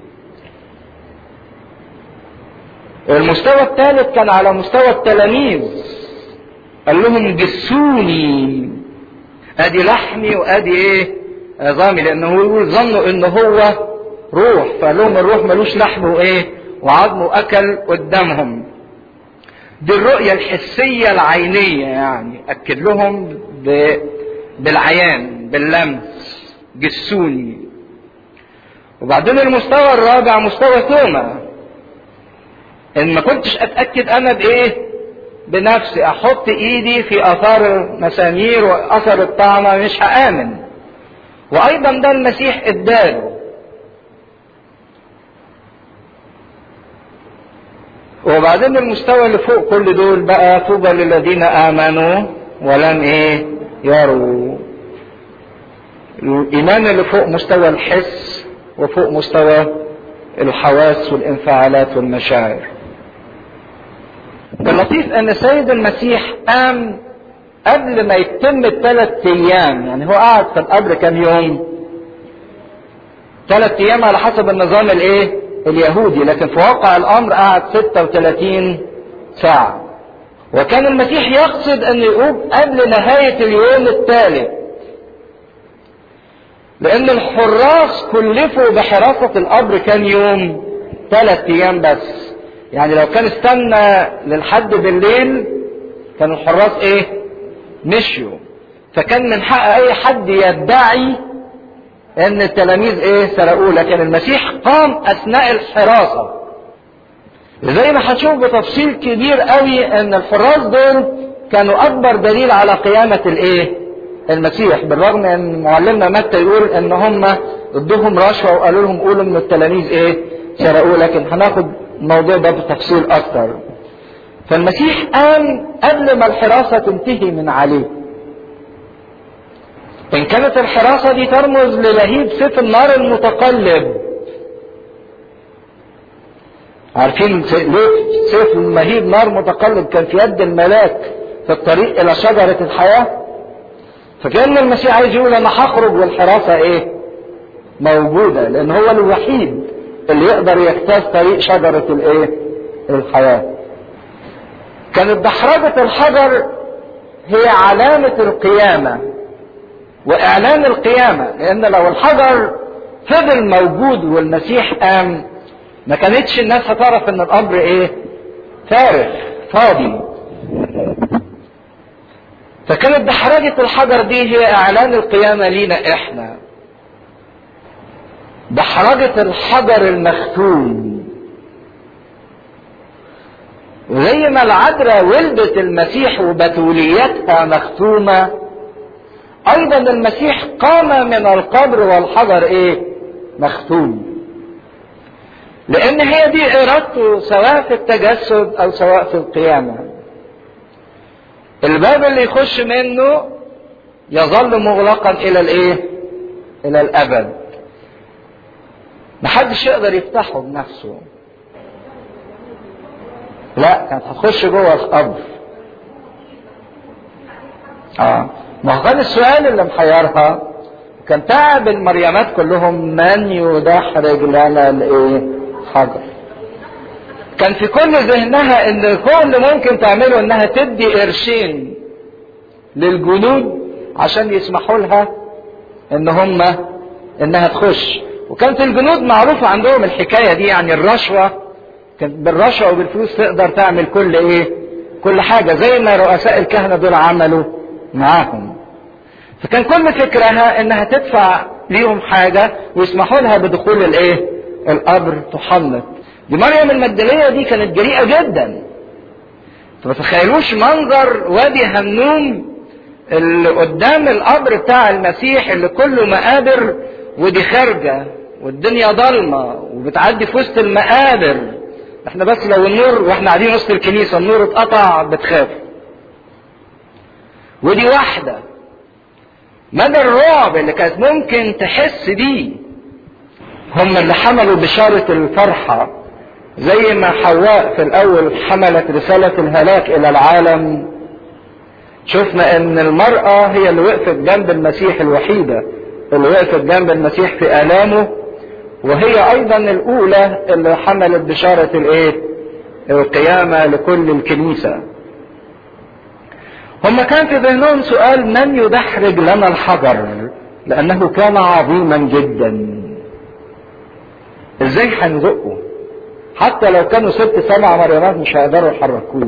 A: المستوى الثالث كان على مستوى التلاميذ قال لهم جسوني ادي لحمي وادي ايه عظامي لانه يقول ظنوا ان هو روح فقال لهم الروح ملوش لحم وايه وعظم واكل قدامهم دي الرؤية الحسية العينية يعني أكد لهم ب... بالعيان باللمس جسوني وبعدين المستوى الرابع مستوى توما ان ما كنتش اتاكد انا بايه بنفسي احط ايدي في اثار المسامير واثر الطعنه مش هامن وايضا ده المسيح اداله وبعدين المستوى اللي فوق كل دول بقى طوبى للذين امنوا ولم ايه يروا الايمان اللي فوق مستوى الحس وفوق مستوى الحواس والانفعالات والمشاعر اللطيف ان سيد المسيح قام قبل ما يتم الثلاث ايام يعني هو قعد في القبر كام يوم ثلاث ايام على حسب النظام الايه اليهودي لكن في واقع الامر قعد 36 ساعة وكان المسيح يقصد ان يقوم قبل نهاية اليوم الثالث لان الحراس كلفوا بحراسة القبر كان يوم ثلاث ايام بس يعني لو كان استنى للحد بالليل كان الحراس ايه مشيوا فكان من حق اي حد يدعي ان التلاميذ ايه سرقوه لكن المسيح قام اثناء الحراسة زي ما هنشوف بتفصيل كبير قوي ان الحراس دول كانوا اكبر دليل على قيامة الايه المسيح بالرغم ان معلمنا متى يقول ان هم ادوهم رشوة وقالوا لهم قولوا ان التلاميذ ايه سرقوه لكن هناخد الموضوع ده بتفصيل اكتر فالمسيح قام قبل ما الحراسة تنتهي من عليه إن كانت الحراسة دي ترمز للهيب سيف النار المتقلب عارفين سيف مهيب نار متقلب كان في يد الملاك في الطريق إلى شجرة الحياة فكان المسيح عايز يقول أنا هخرج والحراسة إيه؟ موجودة لأن هو الوحيد اللي يقدر يجتاز طريق شجرة الإيه؟ الحياة. كانت دحرجة الحجر هي علامة القيامة واعلان القيامة لان لو الحجر فضل موجود والمسيح قام ما كانتش الناس هتعرف ان الامر ايه فارغ فاضي فكانت دحرجة الحجر دي هي اعلان القيامة لينا احنا دحرجة الحجر المختوم زي ما العذراء ولدت المسيح وبتوليتها مختومه ايضا المسيح قام من القبر والحجر ايه مختوم لان هي دي ارادته سواء في التجسد او سواء في القيامة الباب اللي يخش منه يظل مغلقا الى الايه الى الابد محدش يقدر يفتحه بنفسه لا كانت هتخش جوه القبر اه ما هو كان السؤال اللي محيرها كان تعب المريمات كلهم من يدحرج لنا الايه حجر كان في كل ذهنها ان كل اللي ممكن تعمله انها تدي قرشين للجنود عشان يسمحوا لها ان هم انها تخش وكانت الجنود معروفة عندهم الحكاية دي يعني الرشوة كانت بالرشوة وبالفلوس تقدر تعمل كل ايه كل حاجة زي ما رؤساء الكهنة دول عملوا معاهم فكان كل فكرها انها تدفع ليهم حاجة ويسمحوا لها بدخول الايه القبر تحنط دي مريم المجدلية دي كانت جريئة جدا ما تتخيلوش منظر وادي همنوم اللي قدام القبر بتاع المسيح اللي كله مقابر ودي خارجة والدنيا ضلمة وبتعدي في وسط المقابر احنا بس لو النور واحنا قاعدين وسط الكنيسة النور اتقطع بتخاف ودي واحدة مدى الرعب اللي كانت ممكن تحس بيه هم اللي حملوا بشارة الفرحة زي ما حواء في الأول حملت رسالة الهلاك إلى العالم شفنا إن المرأة هي اللي وقفت جنب المسيح الوحيدة اللي وقفت جنب المسيح في آلامه وهي أيضا الأولى اللي حملت بشارة الإيه؟ القيامة لكل الكنيسة هم كان في ذهنهم سؤال من يدحرج لنا الحجر لانه كان عظيما جدا ازاي هنزقه حتى لو كانوا ست سبع مريمات مش هيقدروا يحركوه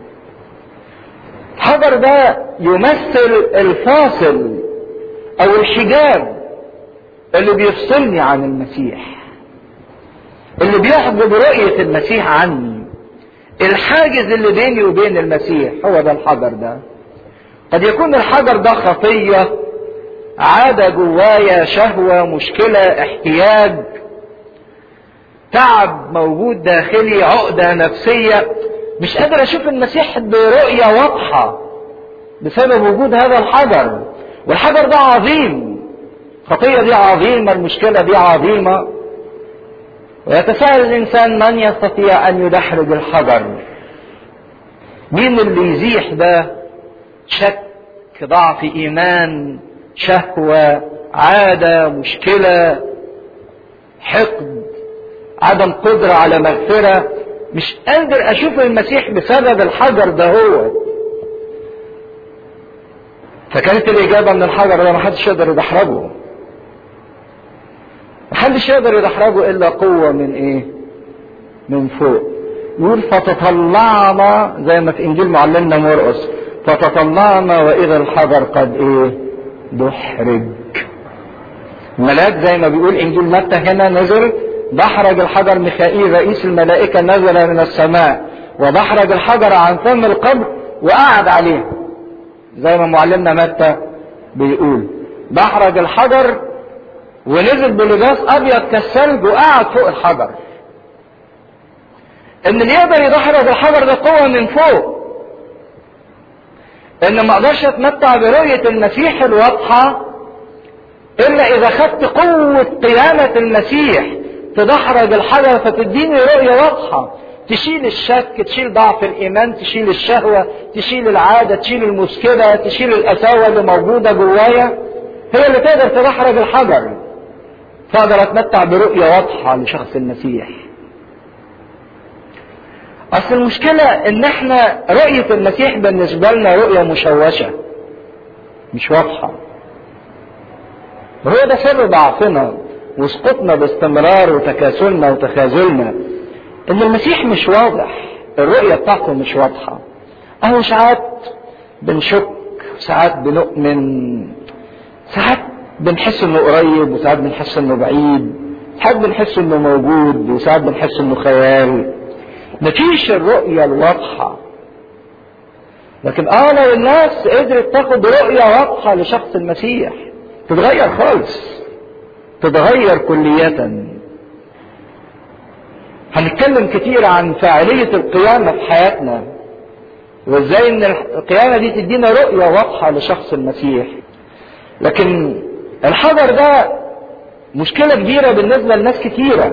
A: الحجر ده يمثل الفاصل او الحجاب اللي بيفصلني عن المسيح اللي بيحجب رؤية المسيح عني الحاجز اللي بيني وبين المسيح هو ده الحجر ده قد يكون الحجر ده خطية عادة جوايا شهوة مشكلة احتياج تعب موجود داخلي عقدة نفسية مش قادر اشوف المسيح برؤية واضحة بسبب وجود هذا الحجر والحجر ده عظيم الخطية دي عظيمة المشكلة دي عظيمة ويتساءل الإنسان من يستطيع أن يدحرج الحجر مين اللي يزيح ده شك ضعف إيمان شهوة عادة مشكلة حقد عدم قدرة على مغفرة مش قادر أشوف المسيح بسبب الحجر ده هو فكانت الإجابة من الحجر ده محدش يقدر يدحرجه محدش يقدر يدحرجه إلا قوة من إيه؟ من فوق يقول فتطلعنا زي ما في إنجيل معلمنا مرقس فتطلعنا وإذا الحجر قد إيه؟ دحرج الملاك زي ما بيقول إنجيل متى هنا نزل دحرج الحجر ميخائيل رئيس الملائكة نزل من السماء ودحرج الحجر عن فم القبر وقعد عليه زي ما معلمنا متى بيقول دحرج الحجر ونزل بلباس ابيض كالثلج وقعد فوق الحجر ان اللي يقدر يدحرج الحجر ده قوه من فوق ان ما اقدرش اتمتع برؤيه المسيح الواضحه الا اذا خدت قوه قيامه المسيح تدحرج الحجر فتديني رؤيه واضحه تشيل الشك تشيل ضعف الايمان تشيل الشهوه تشيل العاده تشيل المشكله تشيل القساوه اللي موجوده جوايا هي اللي تقدر تدحرج الحجر فاقدر اتمتع برؤيه واضحه لشخص المسيح اصل المشكله ان احنا رؤيه المسيح بالنسبه لنا رؤيه مشوشه مش واضحه هو ده سر ضعفنا وسقوطنا باستمرار وتكاسلنا وتخاذلنا ان المسيح مش واضح الرؤيه بتاعته مش واضحه اهو ساعات بنشك ساعات بنؤمن ساعات بنحس انه قريب وساعات بنحس انه بعيد ساعات بنحس انه موجود وساعات بنحس انه خيال مفيش الرؤية الواضحة لكن اه لو الناس قدرت تاخد رؤية واضحة لشخص المسيح تتغير خالص تتغير كلية هنتكلم كتير عن فاعلية القيامة في حياتنا وازاي ان القيامة دي تدينا رؤية واضحة لشخص المسيح لكن الحجر ده مشكلة كبيرة بالنسبة لناس كتيرة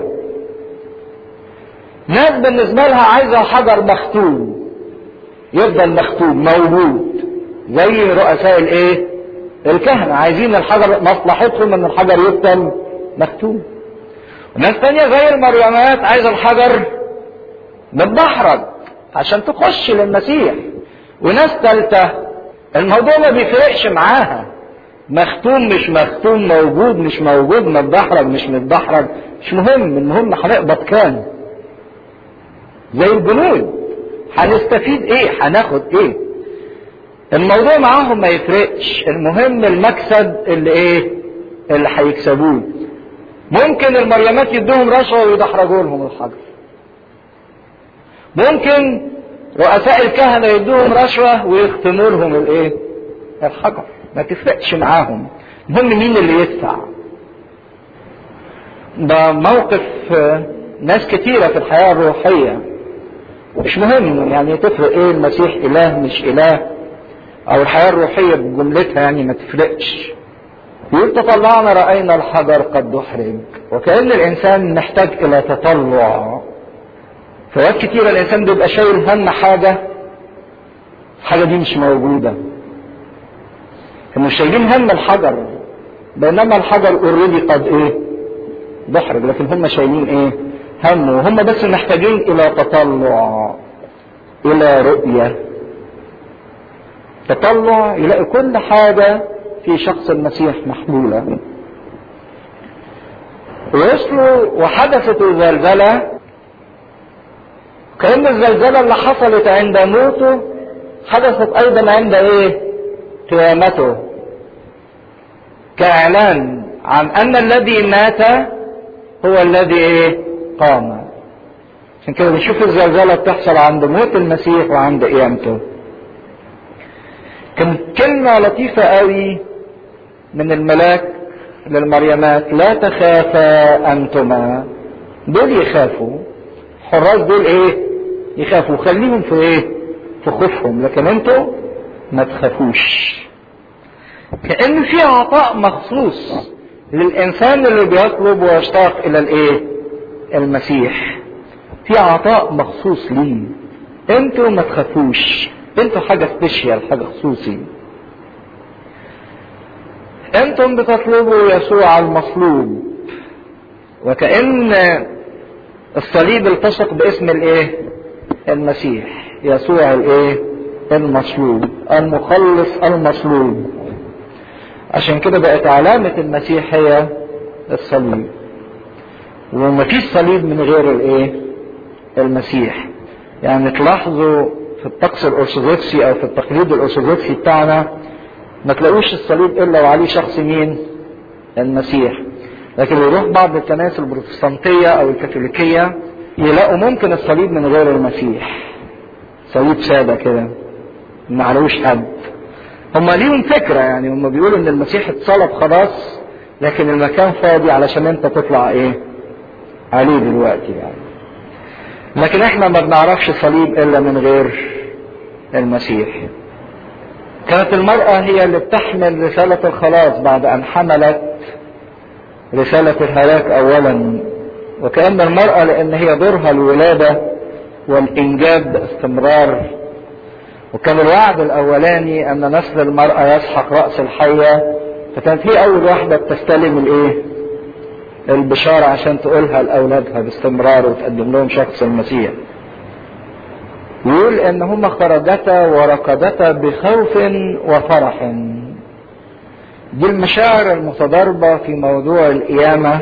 A: ناس بالنسبة لها عايزة حجر مختوم يفضل مختوم موجود زي رؤساء الايه الكهنة عايزين الحجر مصلحتهم ان الحجر يفضل مختوم وناس تانية زي المريمات عايزة الحجر متدحرج عشان تخش للمسيح وناس تالتة الموضوع ما بيفرقش معاها مختوم مش مختوم موجود مش موجود متدحرج مش متدحرج مش مهم المهم هنقبض كام زي البنود هنستفيد ايه هناخد ايه الموضوع معاهم ما يفرقش المهم المكسب اللي ايه اللي هيكسبوه ممكن المريمات يدوهم رشوه ويدحرجوا لهم الحجر ممكن رؤساء الكهنه يدوهم رشوه ويختموا لهم الايه الحجر ما تفرقش معاهم المهم مين اللي يدفع ده موقف ناس كتيرة في الحياة الروحية مش مهم يعني تفرق ايه المسيح اله مش اله او الحياة الروحية بجملتها يعني ما تفرقش يقول تطلعنا رأينا الحجر قد دحرج وكأن الإنسان محتاج إلى تطلع فوقت كتيرة الإنسان بيبقى شايل هم حاجة الحاجة دي مش موجودة هم شايلين هم الحجر بينما الحجر اوريدي قد ايه دحرج لكن هم شايلين ايه هم وهم بس محتاجين الى تطلع الى رؤية تطلع يلاقي كل حاجة في شخص المسيح محلولة وصلوا وحدثت الزلزلة كأن الزلزلة اللي حصلت عند موته حدثت أيضا عند إيه؟ قيامته كإعلان عن أن الذي مات هو الذي إيه؟ قام عشان كده بنشوف الزلزلة بتحصل عند موت المسيح وعند قيامته كانت كلمة لطيفة قوي من الملاك للمريمات لا تخافا أنتما دول يخافوا الحراس دول ايه يخافوا خليهم في ايه في خوفهم لكن انتوا ما تخافوش كأن في عطاء مخصوص للإنسان اللي بيطلب ويشتاق إلى الإيه؟ المسيح في عطاء مخصوص ليه انتوا ما تخافوش انتوا حاجة سبيشيال حاجة خصوصي انتم بتطلبوا يسوع المصلوب وكأن الصليب التصق باسم الايه المسيح يسوع الايه المصلوب المخلص المصلوب عشان كده بقت علامة المسيح هي الصليب ومفيش صليب من غير الايه المسيح يعني تلاحظوا في الطقس الارثوذكسي او في التقليد الارثوذكسي بتاعنا ما تلاقوش الصليب الا وعليه شخص مين المسيح لكن يروح بعض الكنائس البروتستانتية او الكاثوليكية يلاقوا ممكن الصليب من غير المسيح صليب سادة كده ما عليهوش حد هم ليهم فكرة يعني هم بيقولوا ان المسيح اتصلب خلاص لكن المكان فاضي علشان انت تطلع ايه عليه دلوقتي يعني لكن احنا ما بنعرفش صليب الا من غير المسيح كانت المرأة هي اللي بتحمل رسالة الخلاص بعد ان حملت رسالة الهلاك اولا وكأن المرأة لان هي دورها الولادة والانجاب باستمرار وكان الوعد الاولاني ان نسل المرأة يسحق رأس الحية فكانت هي اول واحدة بتستلم الايه البشارة عشان تقولها لأولادها باستمرار وتقدم لهم شخص المسيح يقول ان هما خرجتا وركضتا بخوف وفرح دي المشاعر المتضاربة في موضوع القيامة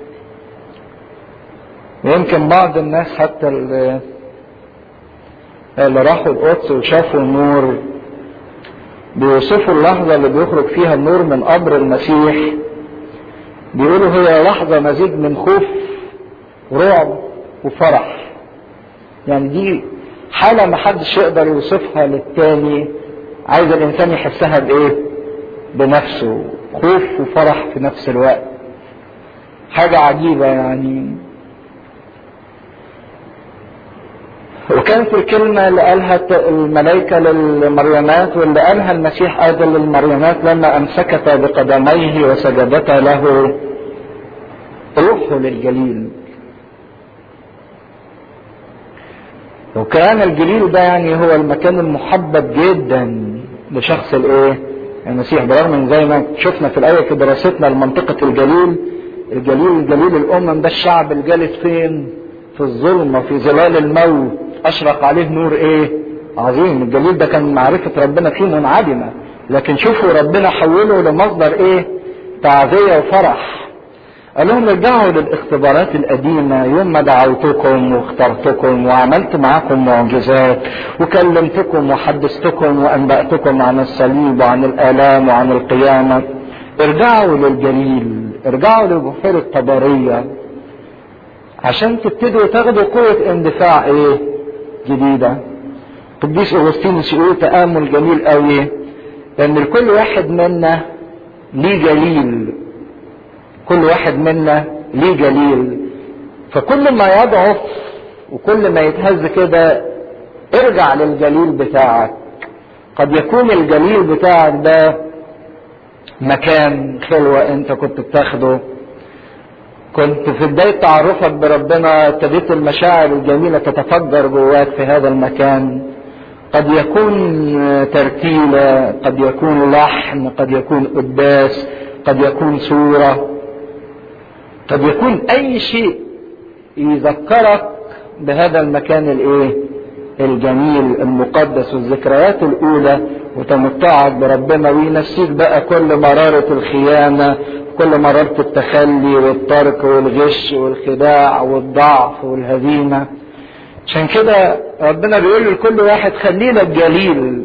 A: ويمكن بعض الناس حتى اللي, اللي راحوا القدس وشافوا النور بيوصفوا اللحظة اللي بيخرج فيها النور من قبر المسيح بيقولوا هي لحظة مزيج من خوف ورعب وفرح يعني دي حالة ما حدش يقدر يوصفها للتاني عايز الإنسان يحسها بإيه؟ بنفسه خوف وفرح في نفس الوقت حاجة عجيبة يعني وكانت الكلمة اللي قالها الملائكة للمريمات واللي قالها المسيح أيضا للمريمات لما أمسكتا بقدميه وسجدتا له روحوا للجليل وكان الجليل ده يعني هو المكان المحبب جدا لشخص الايه المسيح برغم من زي ما شفنا في الاول في دراستنا لمنطقة الجليل الجليل جليل الامم ده الشعب الجالس فين في الظلمة في ظلال الموت اشرق عليه نور ايه عظيم الجليل ده كان معرفة ربنا فيه منعدمة لكن شوفوا ربنا حوله لمصدر ايه تعزية وفرح قال لهم ارجعوا للاختبارات القديمة يوم ما دعوتكم واخترتكم وعملت معاكم معجزات وكلمتكم وحدثتكم وانبأتكم عن الصليب وعن الآلام وعن القيامة ارجعوا للجليل ارجعوا لبحيرة طبرية عشان تبتدوا تاخدوا قوة اندفاع ايه جديدة قديس اغسطينوس يقول تآمل جميل قوي لان لكل واحد منا ليه جليل كل واحد منا ليه جليل فكل ما يضعف وكل ما يتهز كده ارجع للجليل بتاعك قد يكون الجليل بتاعك ده مكان خلوة انت كنت بتاخده كنت في بداية تعرفك بربنا ابتديت المشاعر الجميلة تتفجر جواك في هذا المكان قد يكون ترتيلة قد يكون لحن قد يكون قداس قد يكون صورة قد يكون اي شيء يذكرك بهذا المكان الايه الجميل المقدس والذكريات الاولى وتمتعك بربنا وينسيك بقى كل مرارة الخيانة كل مرارة التخلي والترك والغش والخداع والضعف والهزيمة عشان كده ربنا بيقول لكل واحد خلينا الجليل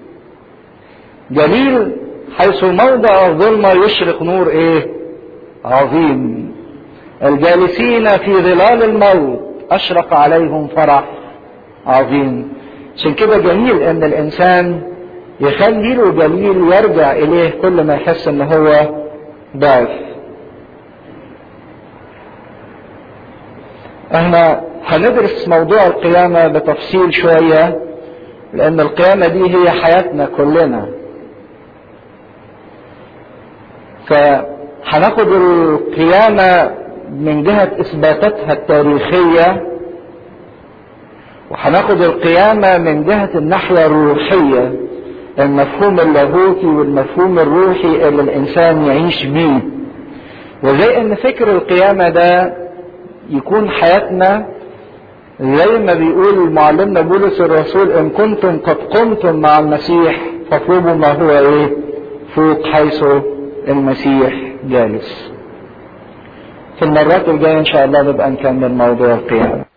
A: جليل حيث موضع الظلمة يشرق نور ايه عظيم الجالسين في ظلال الموت اشرق عليهم فرح عظيم عشان كده جميل ان الانسان يخلي له جليل يرجع اليه كل ما يحس ان هو ضعف احنا هندرس موضوع القيامة بتفصيل شوية لان القيامة دي هي حياتنا كلنا فهناخد القيامة من جهة اثباتاتها التاريخية وهناخد القيامة من جهة الناحية الروحية المفهوم اللاهوتي والمفهوم الروحي اللي الانسان يعيش بيه وزي ان فكر القيامة ده يكون حياتنا زي ما بيقول معلمنا بولس الرسول ان كنتم قد قمتم مع المسيح فاطلبوا ما هو ايه فوق حيث المسيح جالس في المرات الجاية ان شاء الله نبقى نكمل موضوع القيامة